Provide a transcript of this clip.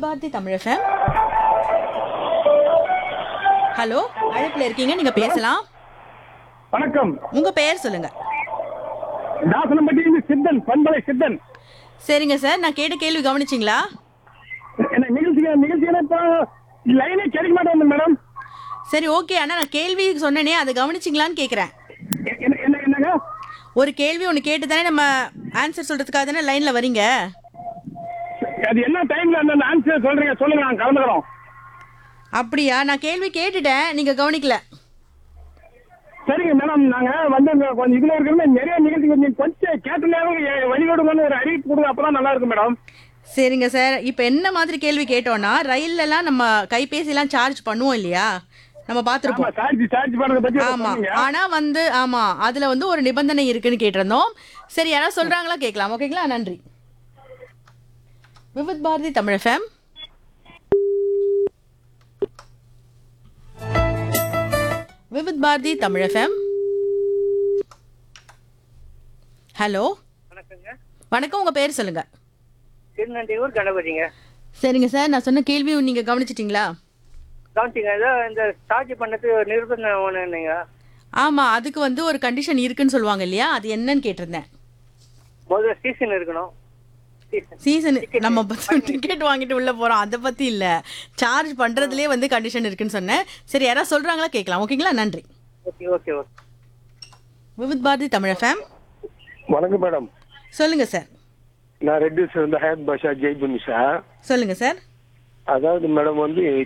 Bharathi Tamil FM hello அழைப்புல இருக்கீங்க நீங்க பேசலாம் வணக்கம் உங்க பெயர் சொல்லுங்க தாசனம்பட்டியிலிருந்து சித்தன் பண்பலை சித்தன் சரிங்க சார் நான் கேட்ட கேள்வி கவனிச்சிங்களா என்ன நிகழ்ச்சி நிகழ்ச்சியான இப்போ லைனே கிடைக்க மாட்டேங்குது மேடம் சரி ஓகே ஆனா நான் கேள்வி சொன்னேனே அதை கவனிச்சிங்களான்னு கேக்குறேன் எ- என்ன என்ன என்னங்க ஒரு கேள்வி ஒன்று கேட்டு தானே நம்ம ஆன்சர் சொல்றதுக்காக தானே லைன்ல வரீங்க அது என்ன டைம்ல அந்த ஆன்சர் சொல்றீங்க சொல்லுங்க நான் கலந்துக்கிறோம் அப்படியா நான் கேள்வி கேட்டுட்டேன் நீங்க கவனிக்கல சரிங்க மேடம் நாங்க வந்து இங்க கொஞ்சம் இதுல இருக்கிற நிறைய நிகழ்ச்சி கொஞ்சம் கொஞ்சம் கேட்ட நேரம் எ- வழிவிடுங்கன்னு ஒரு அறிவிப்பு கொடுங்க அப்பதான் நல்லா இருக்கும் மேடம் சரிங்க சார் இப்போ என்ன மாதிரி கேள்வி கேட்டோம்னா ரயில்லலாம் நம்ம கைபேசிலாம் சார்ஜ் பண்ணுவோம் இல்லையா நம்ம ஆமா பார்த்துருப்போம் சார்ஜ் சார்ஜ் பண்றத பத்தி ஆமா சொன்னீங்க. ஆனா வந்து ஆமா அதுல வந்து ஒரு நிபந்தனை இருக்குன்னு கேட்டிருந்தோம் சரி யாராவது சொல்றாங்களா கேட்கலாம் ஓகேங்களா நன்றி Vividh Bharati Tamil FM Vividh Bharati Tamil FM hello வணக்கங்க வணக்கம் உங்க பேர் சொல்லுங்க திருநன்றியூர் கணபதிங்க சரிங்க சார் நான் சொன்ன கேள்வி நீங்க கவனிச்சிட்டீங்களா கவனிச்சிங்க ஏதோ இந்த சார்ஜ் பண்ணது நிர்பந்தம் ஒன்றுங்க ஆமா அதுக்கு வந்து ஒரு கண்டிஷன் இருக்குன்னு சொல்லுவாங்க இல்லையா அது என்னன்னு கேட்டிருந்தேன் முதல்ல சீசன் இருக்கணும் சீசன் சீசன் நம்ம டிக்கெட் வாங்கிட்டு உள்ள போறோம் அதை பத்தி இல்ல சார்ஜ் பண்றதுலயே வந்து கண்டிஷன் இருக்குன்னு சொன்னேன் சரி யாராவது சொல்றாங்களா கேட்கலாம் ஓகேங்களா நன்றி okay okay okay Vividh Bharati Tamil FM வணக்கம் மேடம் சொல்லுங்க சார் நான் ரெட்டிஸ் வந்து ஹயத் பாஷா ஜெய்புன் சார் சொல்லுங்க சார் அதாவது மேடம் வந்து